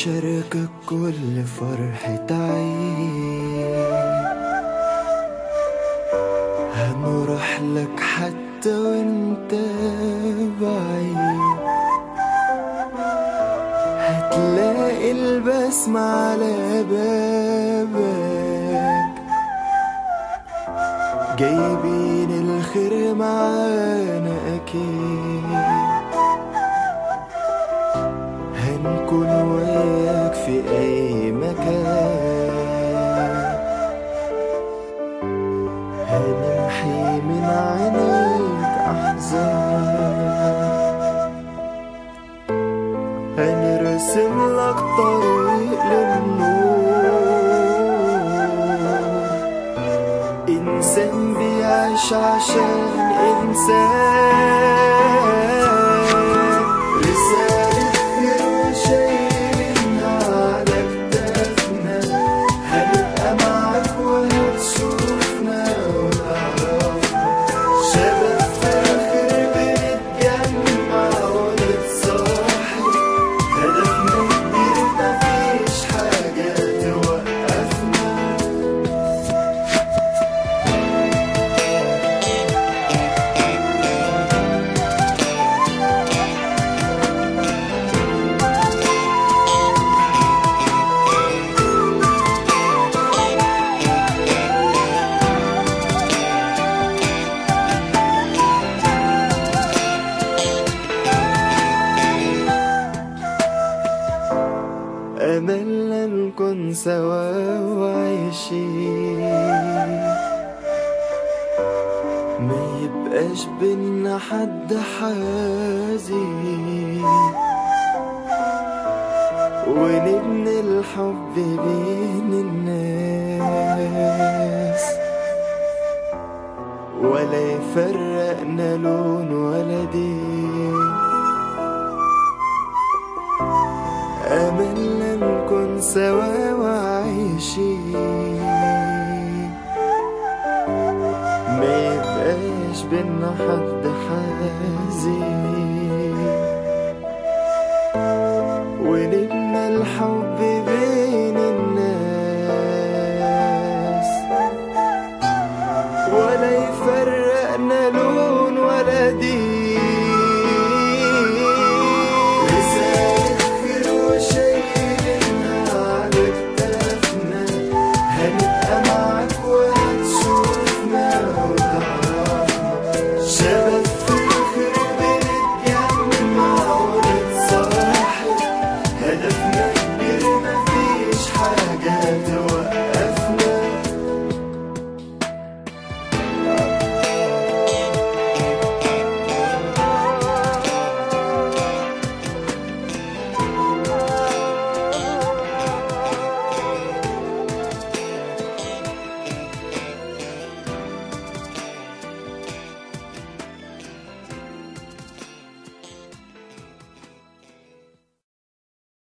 هشاركك كل فرحة عيد هنروح لك حتى وانت بعيد هتلاقي البسمة على بابك جايبين الخير معانا أكيد هنكون وياك في أي مكان هنمحي من عينيك أحزان هنرسم لك طريق للنور إنسان بيعيش عشان إنسان رسالة خير وشايلينها على كتافنا هنبقى معاك وهتشوفنا وتعرفنا شباب في الخير بنتجمع ونتصاحب هدفنا كبير مفيش حاجة توقفنا أملنا نكون سوا وعايشين ما يبقاش بينا حد حزين ونبني الحب بين الناس ولا يفرقنا لون ولا دين أملنا نكون سوا وعايشين ما يبقاش بينا حد حزين ونبنى الحب